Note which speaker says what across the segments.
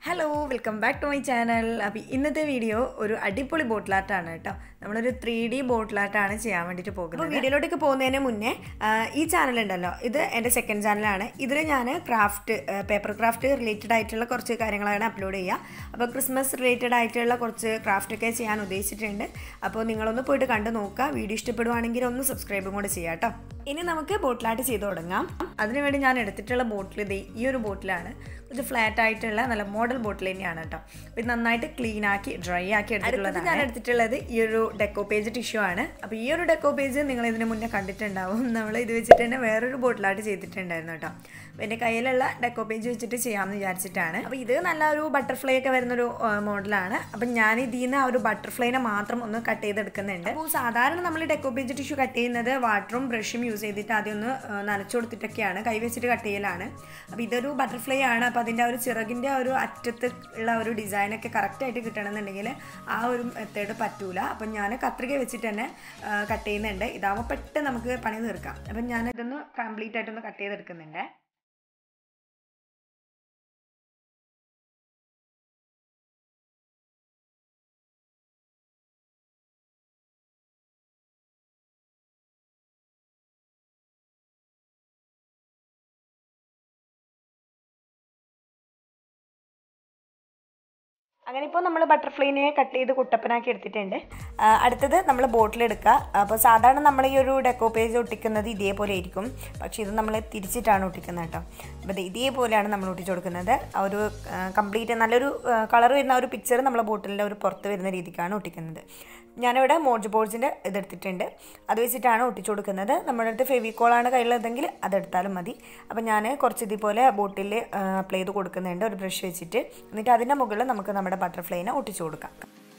Speaker 1: hello welcome back to my channel അപ്പോൾ ഇന്നത്തെ video ഒരു അടിപൊളി ബോട്ടിലാട്ടാണ് കേട്ടോ നമ്മളൊരു ത്രീ ഡി ബോട്ടിലാട്ടാണ് ചെയ്യാൻ വേണ്ടിയിട്ട് പോകുന്നത് വീഡിയോയിലോട്ടൊക്കെ പോകുന്നതിന് മുന്നേ ആ, ഈ ചാനൽ ഉണ്ടല്ലോ ഇത് എൻ്റെ സെക്കൻഡ് ചാനലാണ് ഇതിൽ ഞാൻ ക്രാഫ്റ്റ് പേപ്പർ ക്രാഫ്റ്റ് റിലേറ്റഡ് ആയിട്ടുള്ള കുറച്ച് കാര്യങ്ങളാണ് അപ്ലോഡ് ചെയ്യുക അപ്പോൾ ക്രിസ്മസ് റിലേറ്റഡ് ആയിട്ടുള്ള കുറച്ച് ക്രാഫ്റ്റ് ഒക്കെ ചെയ്യാൻ ഉദ്ദേശിച്ചിട്ടുണ്ട് അപ്പോൾ നിങ്ങളൊന്ന് പോയിട്ട് കണ്ടു നോക്കുക വീഡിയോ ഇഷ്ടപ്പെടുവാണെങ്കിൽ ഒന്ന് സബ്സ്ക്രൈബും കൂടെ ചെയ്യാം കേട്ടോ ഇനി നമുക്ക് ബോട്ടിലായിട്ട് ചെയ്ത് തുടങ്ങാം അതിനുവേണ്ടി ഞാൻ എടുത്തിട്ടുള്ള ബോട്ടിൽ ഇത് ഈ ഒരു ബോട്ടിലാണ് കുറച്ച് ഫ്ലാറ്റ് ആയിട്ടുള്ള നല്ല മോഡൽ ബോട്ടിൽ തന്നെയാണ് കേട്ടോ അപ്പോൾ ഇത് നന്നായിട്ട് ക്ലീൻ ആക്കി ഡ്രൈ ആക്കി എടുത്തിട്ടുള്ളത് ഞാൻ എടുത്തിട്ടുള്ളത് ഈ ഒരു ഡെക്കോ പേജ് ടിഷ്യൂ ആണ് അപ്പോൾ ഈ ഒരു ഡെക്കോ പേജ് നിങ്ങൾ ഇതിന് മുന്നേ കണ്ടിട്ടുണ്ടാവും നമ്മൾ ഇത് വെച്ചിട്ട് തന്നെ വേറൊരു ബോട്ടിലായിട്ട് ചെയ്തിട്ടുണ്ടായിരുന്നു കേട്ടോ അപ്പോൾ എൻ്റെ കയ്യിലുള്ള ഡെക്കോ പേജ് വെച്ചിട്ട് ചെയ്യാമെന്ന് വിചാരിച്ചിട്ടാണ് അപ്പോൾ ഇത് നല്ല ഒരു ബട്ടർഫ്ലൈ ഒക്കെ വരുന്നൊരു മോഡലാണ് അപ്പം ഞാൻ ഇതിൽ നിന്ന് ആ ഒരു ബട്ടർഫ്ലൈനെ മാത്രം ഒന്ന് കട്ട് ചെയ്തെടുക്കുന്നുണ്ട് അപ്പോൾ സാധാരണ നമ്മൾ ഡെക്കോ പേജ് ടിഷ്യൂ കട്ട് ചെയ്യുന്നത് വാട്ടറും ബ്രഷും യൂസ് ചെയ്തിട്ട് ആദ്യം ഒന്ന് ആ, നനച്ചു കൊടുത്തിട്ടൊക്കെയാണ് കൈ വെച്ചിട്ട് കട്ട് ചെയ്യലാണ് അപ്പോൾ ഇതൊരു ബട്ടർഫ്ലൈ ആണ് അപ്പോൾ അതിൻ്റെ ആ ഒരു ചിറകിൻ്റെ ആ ഒരു അറ്റത്ത് ഉള്ള ഒരു ഡിസൈനൊക്കെ കറക്റ്റായിട്ട് കിട്ടണമെന്നുണ്ടെങ്കിൽ ആ ഒരു മെത്തേഡ് പറ്റൂല അപ്പം ഞാൻ കത്രിക വെച്ചിട്ട് തന്നെ കട്ട് ചെയ്യുന്നുണ്ട് ഇതാവുമ്പോൾ പെട്ടെന്ന് നമുക്ക് പണി തീർക്കാം അപ്പം ഞാൻ ഇതൊന്ന് കംപ്ലീറ്റ് ആയിട്ടൊന്ന് കട്ട് ചെയ്തെടുക്കുന്നുണ്ട് അങ്ങനെ ഇപ്പോൾ നമ്മൾ ബട്ടർഫ്ലൈനെ കട്ട് ചെയ്ത് കുട്ടപ്പനാക്കി എടുത്തിട്ടുണ്ട് ആ, അടുത്തത് നമ്മൾ ബോട്ടിലെടുക്കുക അപ്പോൾ സാധാരണ നമ്മൾ ഈ ഒരു ഡെക്കോ പേജ് ഒട്ടിക്കുന്നത് ഇതേപോലെ ആയിരിക്കും പക്ഷേ ഇത് നമ്മൾ തിരിച്ചിട്ടാണ് ഒട്ടിക്കുന്നത് കേട്ടോ അപ്പോൾ ഇത് ഇതേപോലെയാണ് നമ്മൾ ഒട്ടിച്ചു കൊടുക്കുന്നത് ആ ഒരു കംപ്ലീറ്റ് നല്ലൊരു കളർ വരുന്ന ആ ഒരു പിക്ചർ നമ്മളെ ബോട്ടിലിൻ്റെ ഒരു പുറത്ത് വരുന്ന രീതിക്കാണ് ഒട്ടിക്കുന്നത് ഞാനിവിടെ മോർജ് ബോർഡ്സിൻ്റെ ഇതെടുത്തിട്ടുണ്ട് അത് വെച്ചിട്ടാണ് ഒട്ടിച്ചു കൊടുക്കുന്നത് നമ്മുടെ അടുത്ത് ഫെവിക്കോളാണ് കയ്യിലുള്ളതെങ്കിൽ അതെടുത്താലും മതി അപ്പോൾ ഞാൻ കുറച്ച് ഇതുപോലെ ബോട്ടിൽ അപ്ലൈ ചെയ്ത് കൊടുക്കുന്നുണ്ട് ഒരു ബ്രഷ് വെച്ചിട്ട് എന്നിട്ട് അതിൻ്റെ മുകളിൽ നമുക്ക് നമ്മുടെ ബട്ടർഫ്ലൈനെ ഒട്ടിച്ചു കൊടുക്കാം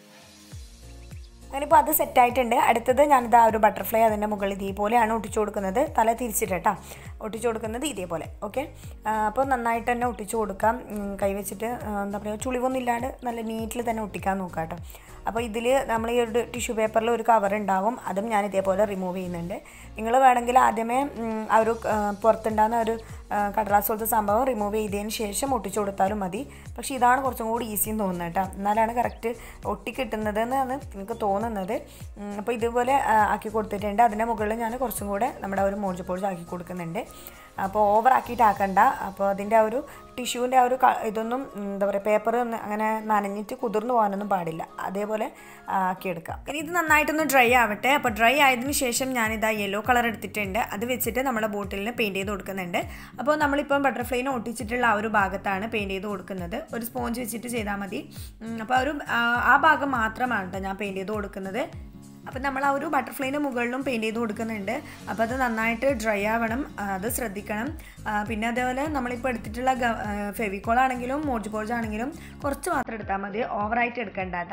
Speaker 1: അങ്ങനെ ഇപ്പോൾ അത് സെറ്റായിട്ടുണ്ട് അടുത്തത് ഞാനിത് ആ ഒരു ബട്ടർഫ്ലൈ അതിൻ്റെ മുകളിൽ ഇതേപോലെയാണ് ഒട്ടിച്ചു കൊടുക്കുന്നത് തല തിരിച്ചിട്ട് കേട്ടോ ഒട്ടിച്ചു കൊടുക്കുന്നത് ഇതേപോലെ ഓക്കെ അപ്പോൾ നന്നായിട്ട് തന്നെ ഒട്ടിച്ചു കൊടുക്കാം ഉം, കൈ വെച്ചിട്ട് ആ, എന്താ പറയുക ചുളിവൊന്നും ഇല്ലാണ്ട് നല്ല നീറ്റിൽ തന്നെ ഒട്ടിക്കാൻ നോക്കാം കേട്ടോ അപ്പോൾ ഇതിൽ നമ്മൾ ഈ ഒരു ടിഷ്യൂ പേപ്പറിൽ ഒരു കവർ ഉണ്ടാവും അതും ഞാൻ ഇതേപോലെ റിമൂവ് ചെയ്യുന്നുണ്ട് നിങ്ങൾ വേണമെങ്കിൽ ആദ്യമേ ഉം, ആ ഒരു ആ, പുറത്തുണ്ടാകുന്ന ഒരു ആ, കടലാസ് പോലത്തെ സംഭവം റിമൂവ് ചെയ്തതിന് ശേഷം ഒട്ടിച്ചു കൊടുത്താലും മതി പക്ഷേ ഇതാണ് കുറച്ചും കൂടി ഈസി എന്ന് തോന്നുന്നത് കേട്ടോ എന്നാലാണ് കറക്റ്റ് ഒട്ടി കിട്ടുന്നത് എന്നാണ് എനിക്ക് തോന്നുന്നത് ഉം, അപ്പോൾ ഇതുപോലെ ആ, ആക്കി കൊടുത്തിട്ടുണ്ട് അതിൻ്റെ മുകളിൽ ഞാൻ കുറച്ചും കൂടെ നമ്മുടെ ആ ഒരു മോർജ് പോഴ്സ് ആക്കി കൊടുക്കുന്നുണ്ട് അപ്പോൾ ഓവർ ആക്കിയിട്ട് ആക്കണ്ട അപ്പോൾ അതിൻ്റെ ആ ഒരു ടിഷ്യൂവിൻ്റെ ആ ഒരു ക- ഇതൊന്നും ഉം, എന്താ പറയുക പേപ്പർ ഒന്ന് അങ്ങനെ നനഞ്ഞിട്ട് കുതിർന്നു പോകാനൊന്നും പാടില്ല അതേപോലെ ആ, ആക്കിയെടുക്കാം ഇനി ഇത് നന്നായിട്ടൊന്ന് ഡ്രൈ ആവട്ടെ അപ്പോൾ ഡ്രൈ ആയതിനു ശേഷം ഞാനിതാ യെല്ലോ കളർ എടുത്തിട്ടുണ്ട് അത് വെച്ചിട്ട് നമ്മുടെ ബോട്ടിലിന് പെയിൻറ്റ് ചെയ്ത് കൊടുക്കുന്നുണ്ട് അപ്പോൾ നമ്മളിപ്പം ബട്ടർഫ്ലൈനെ ഒട്ടിച്ചിട്ടുള്ള ആ ഒരു ഭാഗത്താണ് പെയിൻറ്റ് ചെയ്ത് കൊടുക്കുന്നത് ഒരു സ്പോഞ്ച് വെച്ചിട്ട് ചെയ്താൽ മതി ഉം, അപ്പോൾ ആ ഒരു ആ, ആ ഭാഗം മാത്രമാണ് കേട്ടോ ഞാൻ പെയിൻറ്റ് ചെയ്ത് കൊടുക്കുന്നത് അപ്പം നമ്മൾ ആ ഒരു ബട്ടർഫ്ലൈൻ്റെ മുകളിലും പെയിൻറ്റ് ചെയ്ത് കൊടുക്കുന്നുണ്ട് അപ്പോൾ അത് നന്നായിട്ട് ഡ്രൈ ആവണം ആ, അത് ശ്രദ്ധിക്കണം ആ, പിന്നെ അതേപോലെ നമ്മളിപ്പോൾ എടുത്തിട്ടുള്ള ഫെവിക്കോൾ ആണെങ്കിലും മോർജ് പോർജ് ആണെങ്കിലും കുറച്ച് മാത്രം എടുത്താൽ മതി ഓവറായിട്ട് എടുക്കണ്ട കേട്ടോ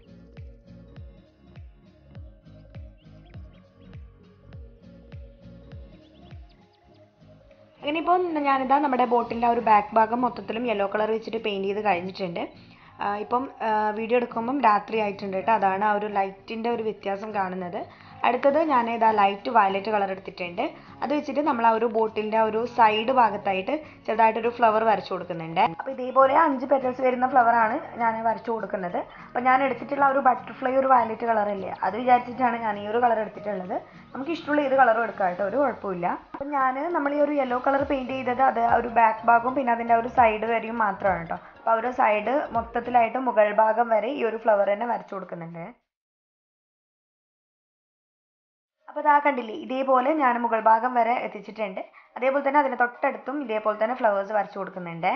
Speaker 1: അങ്ങനെ ഇപ്പോൾ ഞാനിതാ നമ്മുടെ ബോട്ടിൻ്റെ ആ ഒരു ബാക്ക് ഭാഗം മൊത്തത്തിലും യെല്ലോ കളർ വെച്ചിട്ട് പെയിൻറ്റ് ചെയ്ത് കഴിഞ്ഞിട്ടുണ്ട് ആ, ഇപ്പം ആ, വീഡിയോ എടുക്കുമ്പം രാത്രി ആയിട്ടുണ്ട് കേട്ടോ അതാണ് ആ ഒരു ലൈറ്റിൻ്റെ ഒരു വ്യത്യാസം കാണുന്നത് അടുത്തത് ഞാൻ ഇതാ ലൈറ്റ് വയലറ്റ് കളർ എടുത്തിട്ടുണ്ട് അത് വെച്ചിട്ട് നമ്മൾ ആ ഒരു ബോട്ടിലിൻ്റെ ആ ഒരു സൈഡ് ഭാഗത്തായിട്ട് ചെറുതായിട്ടൊരു ഫ്ലവർ വരച്ചു കൊടുക്കുന്നുണ്ട് അപ്പോൾ ഇതേപോലെ അഞ്ച് പെറ്റൽസ് വരുന്ന ഫ്ലവറാണ് ഞാൻ വരച്ചു കൊടുക്കുന്നത് അപ്പോൾ ഞാൻ എടുത്തിട്ടുള്ള ആ ഒരു ബട്ടർഫ്ലൈ ഒരു വയലറ്റ് കളറല്ലേ അത് വിചാരിച്ചിട്ടാണ് ഞാൻ ഈ ഒരു കളർ എടുത്തിട്ടുള്ളത് നമുക്ക് ഇഷ്ടമുള്ള ഏത് കളറും എടുക്കാം കേട്ടോ ഒരു കുഴപ്പമില്ല അപ്പം ഞാൻ നമ്മൾ ഈ ഒരു യെല്ലോ കളർ പെയിൻറ്റ് ചെയ്തത് അത് ആ ഒരു ബാക്ക് ഭാഗവും പിന്നെ അതിൻ്റെ ആ ഒരു സൈഡ് വരെയും മാത്രമാണ് കേട്ടോ അപ്പോൾ ആ ഒരു സൈഡ് മൊത്തത്തിലായിട്ട് മുകൾ ഭാഗം വരെ ഈ ഒരു ഫ്ലവർ തന്നെ വരച്ചു കൊടുക്കുന്നുണ്ട് അപ്പോൾ ഇതാ കണ്ടില്ലേ ഇതേപോലെ ഞാൻ മുകൾ ഭാഗം വരെ എത്തിച്ചിട്ടുണ്ട് അതേപോലെ തന്നെ അതിന് തൊട്ടടുത്തും ഇതേപോലെ തന്നെ ഫ്ലവേഴ്സ് വരച്ചു കൊടുക്കുന്നുണ്ട്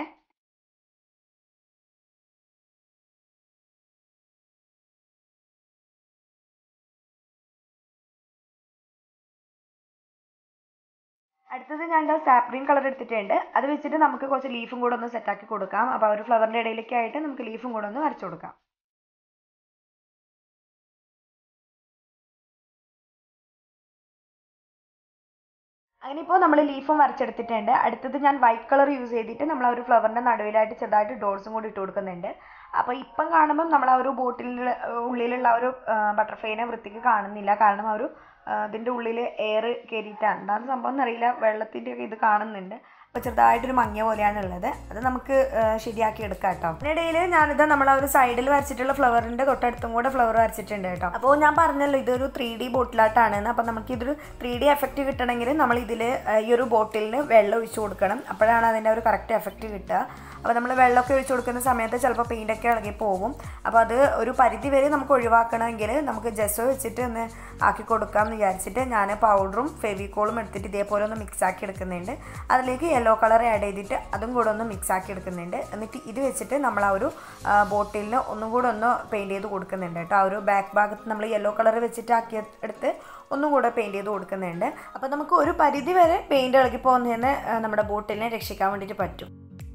Speaker 1: അടുത്തത് ഞാൻ സാപ്പ് ഗ്രീൻ കളർ എടുത്തിട്ടുണ്ട് അത് വെച്ചിട്ട് നമുക്ക് കുറച്ച് ലീഫും കൂടെ ഒന്ന് സെറ്റാക്കി കൊടുക്കാം അപ്പോൾ ആ ഒരു ഫ്ലവറിൻ്റെ ഇടയിലൊക്കെ ആയിട്ട് നമുക്ക് ലീഫും കൂടെ ഒന്ന് വരച്ചു കൊടുക്കാം അങ്ങനെ ഇപ്പോൾ നമ്മൾ ലീഫും വരച്ചെടുത്തിട്ടുണ്ട് അടുത്തത് ഞാൻ വൈറ്റ് കളർ യൂസ് ചെയ്തിട്ട് നമ്മൾ ആ ഒരു ഫ്ലവറിൻ്റെ നടുവിലായിട്ട് ചെറുതായിട്ട് ഡോട്ട്സും കൂടി ഇട്ട് കൊടുക്കുന്നുണ്ട് അപ്പോൾ ഇപ്പം കാണുമ്പം നമ്മൾ ആ ഒരു ബോട്ടിൽ ഉള്ളിലുള്ള ആ ഒരു ബട്ടർഫ്ലൈനെ വൃത്തിക്ക് കാണുന്നില്ല കാരണം ആ ഒരു ആ, ഇതിൻ്റെ ഉള്ളിൽ എയർ കയറിയിട്ടാണ് എന്താണ് സംഭവം എന്നറിയില്ല വെള്ളത്തിൻ്റെ ഒക്കെ ഇത് കാണുന്നുണ്ട് അപ്പോൾ ചെറുതായിട്ടൊരു മങ്ങിയ പോലെയാണ് ഉള്ളത് അത് നമുക്ക് ആ, ശരിയാക്കി എടുക്കാം കേട്ടോ അതിനിടയിൽ ഞാനിത് നമ്മൾ ആ ഒരു സൈഡിൽ വരച്ചിട്ടുള്ള ഫ്ലവറിൻ്റെ തൊട്ടടുത്തും കൂടെ ഫ്ലവർ വരച്ചിട്ടുണ്ട് കേട്ടോ അപ്പോൾ ഞാൻ പറഞ്ഞല്ലോ ഇതൊരു ത്രീ ഡി ബോട്ടിലായിട്ടാണ് അപ്പോൾ നമുക്ക് ഇതൊരു ത്രീ ഡി എഫക്റ്റ് കിട്ടണമെങ്കിൽ നമ്മൾ ഇതിൽ ഈ ഒരു ബോട്ടിലിന് വെള്ളം ഒഴിച്ചു കൊടുക്കണം അപ്പോഴാണ് അതിൻ്റെ ഒരു കറക്റ്റ് എഫക്റ്റ് കിട്ടുക അപ്പോൾ നമ്മൾ വെള്ളമൊക്കെ ഒഴിച്ചു കൊടുക്കുന്ന സമയത്ത് ചിലപ്പോൾ പെയിൻ്റൊക്കെ ഇളകി പോകും അപ്പോൾ അത് ഒരു പരിധി വരെ നമുക്ക് ഒഴിവാക്കണമെങ്കിൽ നമുക്ക് ജസ്റ്റ് വെച്ചിട്ട് ഒന്ന് ആക്കി കൊടുക്കാം എന്ന് വിചാരിച്ചിട്ട് ഞാൻ പൗഡറും ഫെവിക്കോളും എടുത്തിട്ട് ഇതേപോലെ ഒന്ന് മിക്സ് ആക്കി എടുക്കുന്നുണ്ട് അതിലേക്ക് യെല്ലോ കളർ ആഡ് ചെയ്തിട്ട് അതും കൂടെ ഒന്ന് മിക്സ് ആക്കി എടുക്കുന്നുണ്ട് എന്നിട്ട് ഇത് വെച്ചിട്ട് നമ്മൾ ആ ഒരു ബോട്ടിലിന് ഒന്നും കൂടെ ഒന്ന് പെയിൻറ്റ് ചെയ്ത് കൊടുക്കുന്നുണ്ട് കേട്ടോ ആ ഒരു ബാക്ക് ഭാഗത്ത് നമ്മൾ യെല്ലോ കളർ വെച്ചിട്ട് ആക്കി എടുത്ത് ഒന്നും കൂടെ പെയിൻറ്റ് ചെയ്ത് കൊടുക്കുന്നുണ്ട് അപ്പോൾ നമുക്ക് ഒരു പരിധി വരെ പെയിൻറ്റ് ഇളകി പോകുന്നതിന് നമ്മുടെ ബോട്ടിലിനെ രക്ഷിക്കാൻ വേണ്ടിയിട്ട് പറ്റും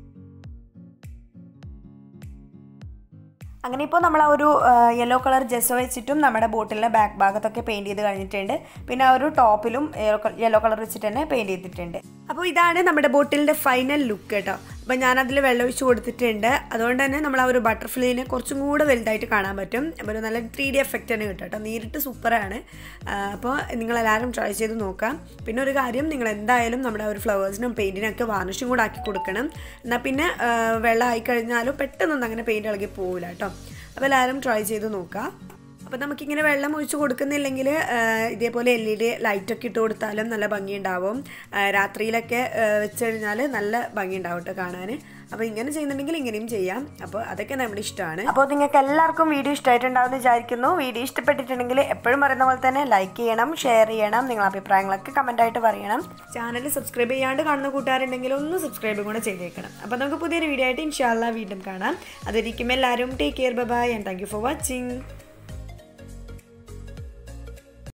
Speaker 1: അങ്ങനെ ഇപ്പോൾ നമ്മൾ ആ ഒരു യെല്ലോ കളർ ജെസ്സോ വെച്ചിട്ടും നമ്മുടെ ബോട്ടിലിൻ്റെ ബാക്ക് ഭാഗത്തൊക്കെ പെയിൻറ്റ് ചെയ്ത് കഴിഞ്ഞിട്ടുണ്ട് പിന്നെ ആ ഒരു ടോപ്പിലും യെല്ലോ കളർ വെച്ചിട്ട് തന്നെ പെയിൻറ്റ് ചെയ്തിട്ടുണ്ട് അപ്പോൾ ഇതാണ് നമ്മുടെ ബോട്ടിലിൻ്റെ ഫൈനൽ ലുക്ക് കേട്ടോ അപ്പോൾ ഞാനതിൽ വെള്ളം ഒഴിച്ച് കൊടുത്തിട്ടുണ്ട് അതുകൊണ്ട് തന്നെ നമ്മൾ ആ ഒരു ബട്ടർഫ്ലൈനെ കുറച്ചും കൂടെ വലുതായിട്ട് കാണാൻ പറ്റും അപ്പോൾ ഒരു നല്ല ത്രീ ഡി എഫക്റ്റ് തന്നെ കിട്ടും കേട്ടോ നേരിട്ട് സൂപ്പറാണ് അപ്പോൾ നിങ്ങളെല്ലാവരും ട്രൈ ചെയ്ത് നോക്കാം പിന്നെ ഒരു കാര്യം നിങ്ങൾ എന്തായാലും നമ്മുടെ ആ ഒരു ഫ്ലവേഴ്സിനും പെയിൻറ്റിനും ഒക്കെ വാർണിഷും കൂടെ ആക്കി കൊടുക്കണം എന്നാൽ പിന്നെ ആ, വെള്ളം ആയി കഴിഞ്ഞാലും പെട്ടെന്നൊന്നും അങ്ങനെ പെയിൻറ്റ് ഇളകി പോകില്ല കേട്ടോ അപ്പോൾ എല്ലാവരും ട്രൈ ചെയ്ത് നോക്കാം അപ്പോൾ നമുക്കിങ്ങനെ വെള്ളം ഒഴിച്ച് കൊടുക്കുന്നില്ലെങ്കിൽ ഇതേപോലെ എൽ ഇ ഡി ലൈറ്റൊക്കെ ഇട്ട് കൊടുത്താലും നല്ല ഭംഗിയുണ്ടാവും ആ, രാത്രിയിലൊക്കെ ആ, വെച്ച് കഴിഞ്ഞാൽ നല്ല ഭംഗിയുണ്ടാവും കേട്ടോ കാണാൻ അപ്പോൾ ഇങ്ങനെ ചെയ്യുന്നുണ്ടെങ്കിൽ ഇങ്ങനെയും ചെയ്യാം അപ്പോൾ അതൊക്കെ നമ്മുടെ ഇഷ്ടമാണ് അപ്പോൾ നിങ്ങൾക്ക് എല്ലാവർക്കും വീഡിയോ ഇഷ്ടമായിട്ടുണ്ടാവും എന്ന് വിചാരിക്കുന്നു വീഡിയോ ഇഷ്ടപ്പെട്ടിട്ടുണ്ടെങ്കിൽ എപ്പോഴും പറയുന്ന പോലെ തന്നെ ലൈക്ക് ചെയ്യണം ഷെയർ ചെയ്യണം നിങ്ങളുടെ അഭിപ്രായങ്ങളൊക്കെ കമൻറ്റായിട്ട് പറയണം ചാനൽ സബ്സ്ക്രൈബ് ചെയ്യാണ്ട് കാണുന്ന കൂട്ടുകാരുണ്ടെങ്കിൽ ഒന്ന് സബ്സ്ക്രൈബ് കൂടെ ചെയ്തേക്കണം അപ്പോൾ നമുക്ക് പുതിയൊരു വീഡിയോ ആയിട്ട് ഇൻഷാല്ല വീണ്ടും കാണാം അതൊരിക്കും എല്ലാവരും take care bye and thank you for watching